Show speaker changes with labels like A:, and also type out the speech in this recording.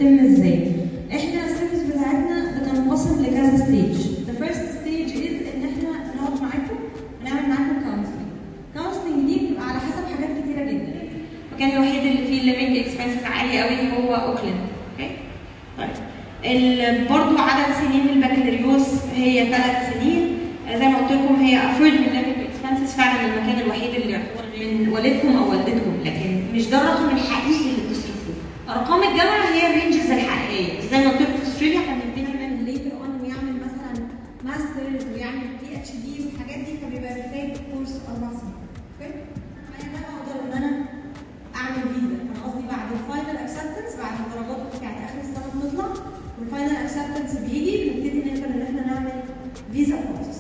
A: بتتم ازاي احنا السيرفيس بتاعتنا بتنقسم لكذا ستيج the first stage is ان احنا نقعد معاكم ونعمل معاكم كونسلنج كونسلنج دي بتبقى على حسب حاجات كتيره جدا
B: المكان الوحيد اللي فيه الليفنج اكسبنسز عالي قوي هو اوكلاند اوكي طيب ال- برضو عدد سنين البكالوريوس هي ثلاث سنين آه، زي ما قلت لكم هي affordable living expenses فعلا المكان الوحيد اللي يعتبر من والدكم او والدتكم لكن مش ده الرقم الحقيقي اللي بتصرفوه ارقام الجامعه هي الرينجز الحقيقيه زي ما قلت لكم في استراليا احنا بنبتدي من
A: ليتر اون ويعمل مثلا ماسترز ويعمل بي اتش دي والحاجات دي فبيبقى محتاج كورس اربع سنين اوكي انا ده اقدر ان انا اعمل فيزا انا قصدي بعد الفاينل اكسبتنس بعد الدرجات بتاعت اخر السنه بتطلع والفاينل اكسبتنس بيجي بنبتدي نقدر ان احنا نعمل فيزا بروسس